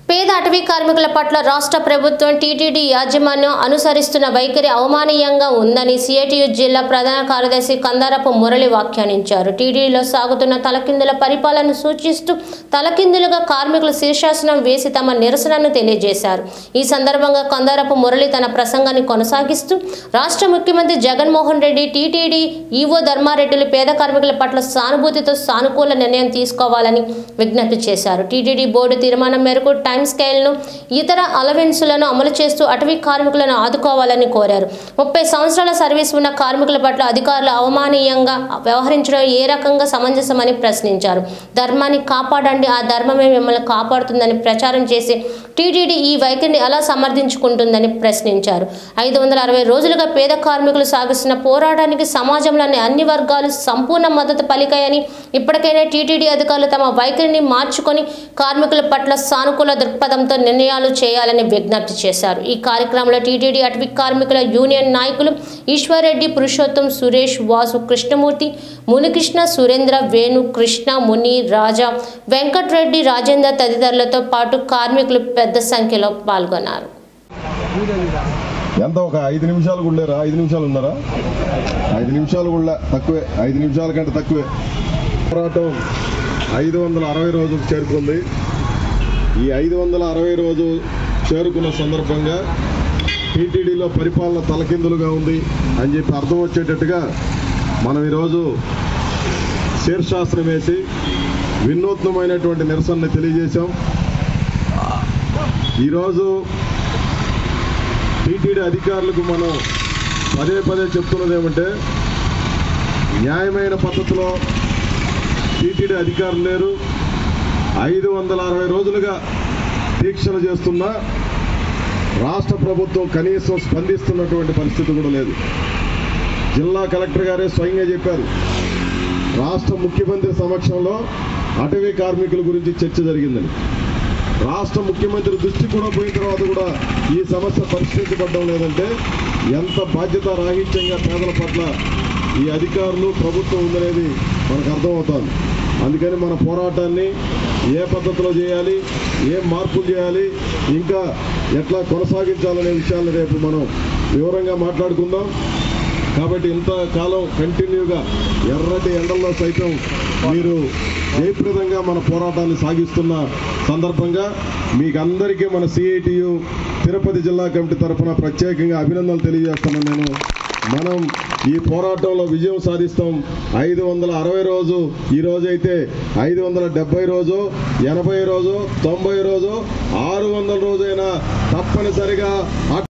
పేద అటవీ కార్మికుల పట్ల రాష్ట్ర ప్రభుత్వం టీటీడీ యాజమాన్యం అనుసరిస్తున్న వైఖరి అవమానీయంగా ఉందని సిఐటియు జిల్లా ప్రధాన కార్యదర్శి కందారపు మురళి వ్యాఖ్యానించారు టీటీడీలో సాగుతున్న తలకిందుల పరిపాలన సూచిస్తూ తలకిందులుగా కార్మికులు శీర్షాసనం వేసి తమ నిరసనను తెలియజేశారు ఈ సందర్భంగా కందారపు మురళి తన ప్రసంగాన్ని కొనసాగిస్తూ రాష్ట్ర ముఖ్యమంత్రి జగన్మోహన్ రెడ్డి టీటీడీ ఈవో ధర్మారెడ్డిలు పేద కార్మికుల పట్ల సానుభూతితో సానుకూల నిర్ణయం తీసుకోవాలని విజ్ఞప్తి చేశారు టీటీడీ బోర్డు తీర్మానం మేరకు టైం స్కేల్ను ఇతర అలవెన్సులను అమలు చేస్తూ అటవీ కార్మికులను ఆదుకోవాలని కోరారు ముప్పై సంవత్సరాల సర్వీస్ ఉన్న కార్మికుల పట్ల అధికారులు అవమానీయంగా వ్యవహరించడం ఏ రకంగా సమంజసమని ప్రశ్నించారు ధర్మాన్ని కాపాడండి ఆ ధర్మమే మిమ్మల్ని కాపాడుతుందని ప్రచారం చేసి టీటీడీ ఈ వైఖరిని ఎలా సమర్థించుకుంటుందని ప్రశ్నించారు ఐదు వందల అరవై రోజులుగా పేద కార్మికులు సాగిస్తున్న పోరాటానికి సమాజంలోని అన్ని వర్గాలు సంపూర్ణ మద్దతు పలికాయని ఇప్పటికైనా టీటీడీ అధికారులు తమ వైఖరిని మార్చుకొని కార్మికుల పట్ల సానుకూల దృక్పథంతో నిర్ణయాలు చేయాలని విజ్ఞప్తి చేశారు ఈ కార్యక్రమంలో టీటీడీ అటవీ కార్మికుల యూనియన్ నాయకులు ఈశ్వర్రెడ్డి పురుషోత్తం సురేష్ వాసు కృష్ణమూర్తి మునికృష్ణ సురేంద్ర వేణు కృష్ణ ముని రాజా వెంకట్రెడ్డి రాజేందర్ తదితరులతో పాటు కార్మికులు పెద్ద సంఖ్యలో పాల్గొన్నారు ఎంత ఒక ఐదు నిమిషాలు ఉండేరా ఐదు నిమిషాలు ఉన్నారా ఐదు నిమిషాలు కూడా తక్కువే ఐదు నిమిషాల కంటే తక్కువే పోరాటం ఐదు వందల అరవై రోజులు చేరుకుంది ఈ ఐదు వందల అరవై రోజు చేరుకున్న సందర్భంగా టీటీడీలో పరిపాలన తలకిందులుగా ఉంది అని చెప్పి అర్థం వచ్చేటట్టుగా మనం ఈరోజు శీర్షాసనం వేసి వినూత్నమైనటువంటి నిరసనని తెలియజేశాం ఈరోజు టీటీడీ అధికారులకు మనం పదే పదే చెప్తున్నది ఏమంటే న్యాయమైన పద్ధతిలో టీటీడీ అధికారులు లేరు ఐదు వందల అరవై రోజులుగా దీక్షలు చేస్తున్న రాష్ట్ర ప్రభుత్వం కనీసం స్పందిస్తున్నటువంటి పరిస్థితి కూడా లేదు జిల్లా కలెక్టర్ గారే స్వయంగా చెప్పారు రాష్ట్ర ముఖ్యమంత్రి సమక్షంలో అటవీ కార్మికుల గురించి చర్చ జరిగిందని రాష్ట్ర ముఖ్యమంత్రి దృష్టి కూడా పోయిన తర్వాత కూడా ఈ సమస్య పరిష్కరించబడడం లేదంటే ఎంత బాధ్యత రాహిత్యంగా పేదల పట్ల ఈ అధికారులు ప్రభుత్వం ఉందనేది మనకు అర్థమవుతోంది అందుకని మన పోరాటాన్ని ఏ పద్ధతిలో చేయాలి ఏం మార్పులు చేయాలి ఇంకా ఎట్లా కొనసాగించాలనే విషయాలను రేపు మనం వివరంగా మాట్లాడుకుందాం కాబట్టి ఇంతకాలం కంటిన్యూగా ఎర్రటి ఎండల్లో సైతం మీరు జయప్రదంగా మన పోరాటాన్ని సాగిస్తున్న సందర్భంగా మీకు అందరికీ మన సిఐటియు తిరుపతి జిల్లా కమిటీ తరఫున ప్రత్యేకంగా అభినందనలు తెలియజేస్తున్నాను నేను మనం ఈ పోరాటంలో విజయం సాధిస్తాం ఐదు వందల అరవై రోజు ఈ రోజైతే ఐదు వందల డెబ్బై రోజు ఎనభై రోజు తొంభై రోజు ఆరు వందల రోజైనా తప్పనిసరిగా